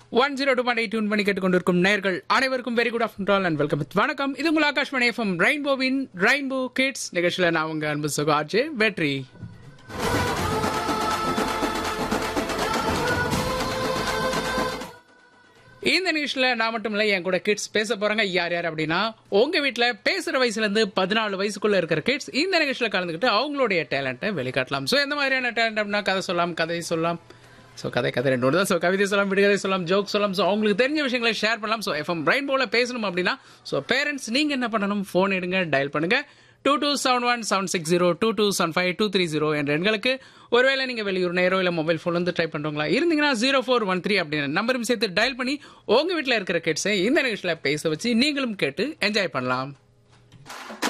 one zero two point tune பண்ணி கேட்டுக்கொண்டிருக்கும் நேர்கள் அனைவருக்கும் very good afternoon and welcome வணக்கம் இது உங்கள் ஆகாஷ்மணி எஃப்எம் ரெயின்போவின் ரெயின்போ கிட்ஸ் நிகழ்ச்சியில் நான் உங்க அன்பு சகோ ஆர்ஜே வெற்றி இந்த நிகழ்ச்சியில் நான் மட்டும் இல்லை என் கூட கிட்ஸ் பேச போறாங்க யார் யார் அப்படின்னா உங்க வீட்டில் பேசுற வயசுல இருந்து பதினாலு வயசுக்குள்ள இருக்கிற கிட்ஸ் இந்த நிகழ்ச்சியில் கலந்துக்கிட்டு அவங்களுடைய டேலண்ட்டை வெளிக்காட்டலாம் ஸோ எந்த மாதிரியான டேலண்ட் அப்படின்னா கதை சொல்லலாம் கதை சொல்லலாம் ஸோ கதை கதை ரெண்டு தான் ஸோ கவிதை சொல்லலாம் விடுகதை சொல்லலாம் ஜோக் சொல்லலாம் ஸோ அவங்களுக்கு தெரிஞ்ச விஷயங்களை ஷேர் பண்ணலாம் ஸோ எஃப்எம் பிரைன் போல பேசணும் அப்படின்னா ஸோ பேரண்ட்ஸ் நீங்க என்ன பண்ணணும் ஃபோன் எடுங்க டயல் பண்ணுங்க two two seven one seven six zero two two seven five two three zero என்ற எண்களுக்கு ஒருவேளை நீங்கள் வெளியூர் நேரோ இல்லை மொபைல் ஃபோன் வந்து ட்ரை பண்ணுறவங்களா இருந்தீங்கன்னா ஜீரோ ஃபோர் ஒன் த்ரீ அப்படின்னு நம்பரும் சேர்த்து டயல் பண்ணி உங்கள் வீட்டில் இருக்கிற கிட்ஸை இந்த நிகழ்ச்சியில் பேச வச்சு நீங்களும் கேட்டு என்ஜாய் பண்ணலாம்